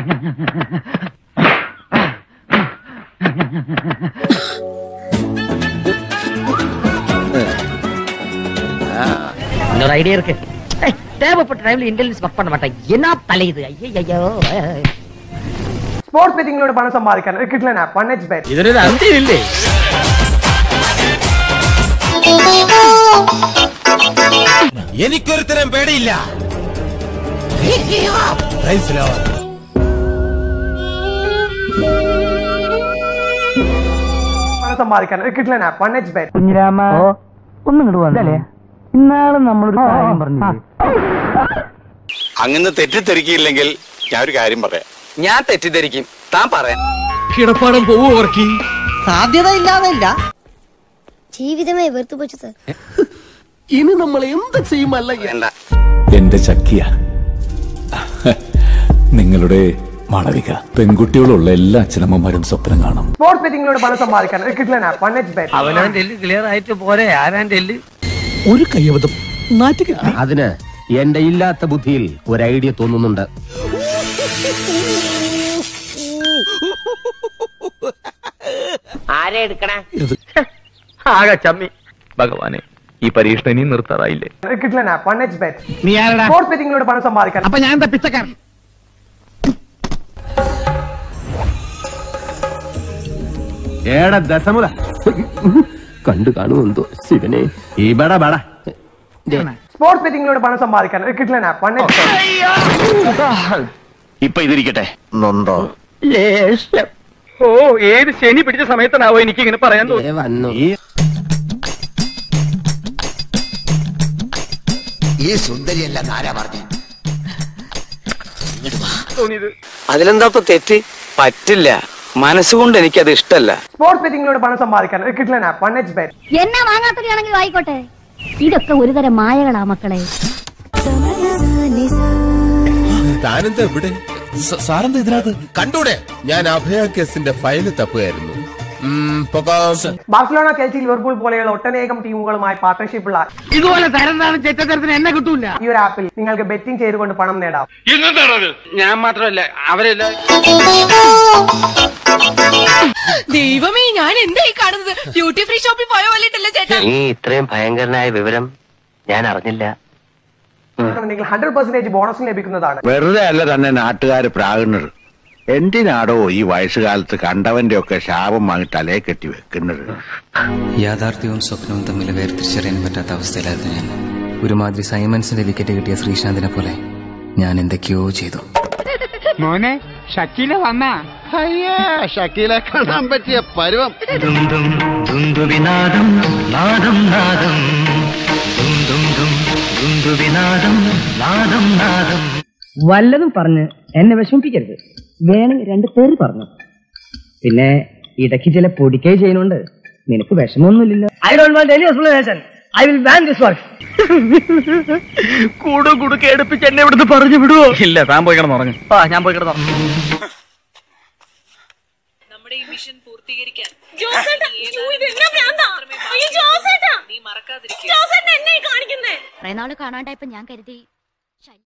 இன்னொரு ஐடியா இருக்கு ஏய், தேவைப்பட்ட டைம்ல இன்டெலிஜென்ஸ் ஒர்க் பண்ண மாட்டேன் என்ன தலை இது ஐயோ സ്പോർട്സ് ബെറ്റിങ്ങിലൂടെ പണം സമ്പാദിക്കാൻ ഒരു കിട്ടുന്ന ആപ്പ് വൺ എച്ച് ബെറ്റ് ഇതിനൊരു അന്ത്യമില്ലേ എനിക്കൊരുത്തരം പേടിയില്ല പണം സമ്പാദിക്കാൻ ഒരു കിട്ടുന്ന ആപ്പ് വൺ എച്ച് ബെറ്റ് കുഞ്ഞിരാമ ഒന്നും ഇങ്ങോട്ട് വന്നല്ലേ ഇന്നാള് നമ്മളൊരു കാര്യം പറഞ്ഞില്ലേ അങ്ങനെ തെറ്റിദ്ധരിക്കില്ലെങ്കിൽ ഞാൻ ഒരു കാര്യം പറയാം ഞാൻ തെറ്റിദ്ധരിക്കും താൻ പറയാം കിടപ്പാടം പോവോ വർക്കി ജീവിതമേ വെറുത്തു പോച്ചു സാർ ഇനി നമ്മൾ എന്ത് ചെയ്യുമല്ല വേണ്ട എന്റെ ചക്കിയ നിങ്ങളുടെ മാളവിക പെൺകുട്ടികളുള്ള എല്ലാ അച്ഛനമ്മമാരും സ്വപ്നം കാണും സ്പോർട്സ് ബെറ്റിങ്ങിലൂടെ പണം സമ്പാദിക്കാൻ ഒരു കിട്ടുന്ന ആപ്പ് വൺ എച്ച് ബെറ്റ് അവനവന്റെ എല്ല് ക്ലിയർ ആയിട്ട് പോരെ ആരാന്റെ എല്ല് ഒരു കയ്യബദ്ധം നാറ്റുകെട്ടി അതിന് എന്റെ ഇല്ലാത്ത ബുദ്ധിയിൽ ഒരു ഐഡിയ തോന്നുന്നുണ്ട് ആരെ എടുക്കണേ ആകെ ചമ്മി ഭഗവാനെ ഈ പരീക്ഷണം ഇനി നിർത്താറായില്ലേ ഒരു കിട്ടുന്ന ആപ്പ് വൺ എച്ച് ബെറ്റ് നീ ആരടാ സ്പോർട്സ് ബെറ്റിങ്ങിലൂടെ പണം സമ്പാദിക്കാൻ അപ്പൊ ഞാൻ എന്താ പിച്ചക്കാരൻ ഏടാ ദശമുല കണ്ടു കാണുമെന്തോ ശിവനെ ഈ ബട ബട സ്പോർട്സ് ബെറ്റിങ്ങിലൂടെ പണം സമ്പാദിക്കാൻ ഒരു കിട്ടുന്ന ആപ്പ് വൺ എച്ച് ബെറ്റ് ഇപ്പൊ ഇതിരിക്കട്ടെ നൊന്തോ ലേശം ഓ ഏത് ശനി പിടിച്ച സമയത്തനാവോ എനിക്ക് ഇങ്ങനെ പറയാൻ ഏ വന്നു ഈ സുന്ദരിയല്ല ആരാ പറഞ്ഞു തോന്നിയത് അതിലെന്താ ഇപ്പൊ തെറ്റ് പറ്റില്ല മനസ്സുകൊണ്ട് എനിക്കത് ഇഷ്ടല്ല സ്പോർട്സ് ബെറ്റിങ്ങിലൂടെ പണം സമ്പാദിക്കാൻ ഒരു കിട്ടുന്ന ആപ്പ് വൺ എച്ച് ബെറ്റ് എന്നെ വാങ്ങാത്തവരാണെങ്കിൽ ആയിക്കോട്ടെ ഇതൊക്കെ ഒരുതരം മായകളാ മക്കളെ താനെന്താ ഇവിടെ സാറെന്താ ഇതിനകത്ത് കണ്ടൂടെ ഞാൻ അഭയ കേസിന്റെ ഫയല് തപ്പുകയായിരുന്നു ഉം, പൊക്കോ. ബാർസലോണ കെൽസി ലിവർപൂൾ പോലെയുള്ള ഒട്ടനേകം ടീമുകളുമായി പാർട്ണർഷിപ്പ് ഉള്ള ഇതുപോലെ തരം താനും ചെറ്റത്തരത്തിന് എന്നെ കിട്ടൂല ഈ ഒരു ആപ്പിൽ നിങ്ങൾക്ക് ബെറ്റിംഗ് ചെയ്തുകൊണ്ട് പണം നേടാം ഞാൻ മാത്രമല്ല അവരെല്ലാം ദൈവമേ ഞാൻ എന്തായി കാണുന്നത് ഡ്യൂട്ടി ഫ്രീ ഷോപ്പിൽ പോയ പോലെയല്ലേ ചേട്ടാ നീ ഇത്രയും ഭയങ്കരനായ വിവരം ഞാൻ അറിഞ്ഞില്ല നിങ്ങൾ ഹൺഡ്രഡ് പെർസെന്റേജ് ബോണസും ലഭിക്കുന്നതാണ് വെറുതെ അല്ല തന്നെ നാട്ടുകാര് പ്രാകുന്നത് എന്തിനാടോ ഈ വയസ്സുകാലത്ത് കണ്ടവന്റെ ഒക്കെ ശാപം വാങ്ങി തലേ കെട്ടി വെക്കുന്നത് യാഥാർത്ഥ്യവും സ്വപ്നവും തമ്മിൽ വേർതിരിച്ചറിയാൻ പറ്റാത്ത അവസ്ഥയിലായിരുന്നു ഞാൻ ഒരുമാതിരി സൈമൺസിന്റെ വിക്കറ്റ് കിട്ടിയ ശ്രീശാന്തിനെ പോലെ ഞാൻ എന്തൊക്കെയോ ചെയ്തു മോനെ ഷക്കീല വന്നാ ഷക്കീലെ കാണാൻ പറ്റിയ പരുവം വല്ലതും പറഞ്ഞ് എന്നെ വിഷമിപ്പിക്കരുത് വേണമെങ്കിൽ രണ്ട് പേര് പറഞ്ഞു പിന്നെ ഇടയ്ക്ക് ചില പൊടിക്കൈ ചെയ്യുന്നുണ്ട് നിനക്ക് വിഷമമൊന്നുമില്ലല്ലോ I don't want any explanation I will ban this work കൂടു കൂടു കേടുപ്പിച്ച് എന്നെ ഇവിടുന്ന് പറഞ്ഞു വിടുവോ ഇല്ല താൻ പോയി കിടന്നുറങ്ങ് ആ ഞാൻ പോയി കിടന്നുറങ്ങും നമ്മുടെ ഈ മിഷൻ പൂർത്തീകരിക്കാൻ നീ മറക്കാതിരിക്കുക കുറെ നാള് കാണാണ്ടായപ്പോ ഞാൻ കരുതി